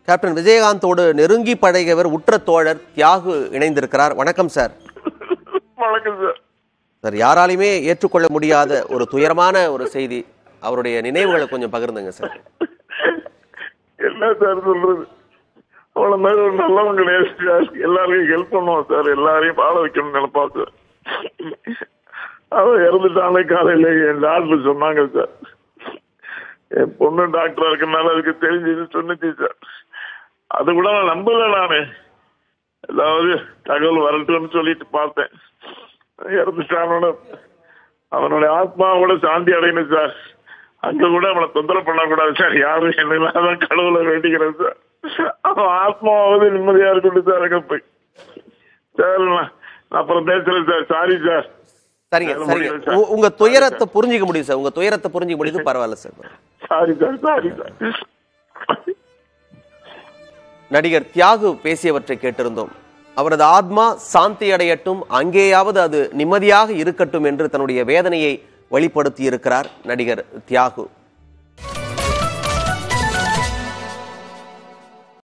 Captain விஜயகாந்தோடு நெருங்கி பழகியவர் உற்ற தோழர் தியாகு இணைந்திருக்கிறார் வணக்கம் சார் வணக்கம் சார் சார் யாராலையுமே ஏற்றுக்கொள்ள முடியாத ஒரு துயரமான ஒரு செய்தி அவருடைய நினைவுகளை கொஞ்சம் பகிர்ந்துங்க சார் என்ன சார் சொல்றது அவள மாதிரி ஒரு நல்லவங்க கிடையாது சார் எல்லாரையும் ஹெல்ப் பண்ணுவான் சார் எல்லாரையும் பாட வைக்கணும்னு நினைப்பா சார் அவன் இறந்துட்டானே காலையில என் டாக்டர் சொன்னாங்க சார் என் பொண்ணு டாக்டரா இருக்கனால அதுக்கு தெரிஞ்சது சொன்னுச்சு சார் அது கூட நான் நம்பல நானு ஏதாவது தகவல் வரட்டும்னு சொல்லிட்டு பார்த்தேன் இறந்துட்டானோட அவனுடைய ஆத்மாவோட சாந்தி அடையணும் சார் அங்க கூட அவனை தொந்தரவு பண்ணக்கூடாது சார் யாரும் என்ன தான் கடவுளை வேண்டிக்கிறேன் சார் அவன் ஆத்மாவது நிம்மதியா இருக்கட்டும் சார் அங்க போய் சார் நான் நான் அப்புறம் பேசுறேன் சார் சாரி சார் சரிங்க வேலை சரிங்க முடியல சார். உ- உங்க துயரத்தை புரிஞ்சிக்க முடியும் சார் உங்க துயரத்தை புரிஞ்சிக்க முடியுது பரவாயில்ல sir sorry sir sorry sir நடிகர் தியாகு பேசியவற்றை கேட்டிருந்தோம் அவரது ஆத்மா சாந்தி அடையட்டும் அங்கேயாவது அது நிம்மதியாக இருக்கட்டும் என்று தன்னுடைய வேதனையை வெளிப்படுத்தி இருக்கிறார் நடிகர் தியாகு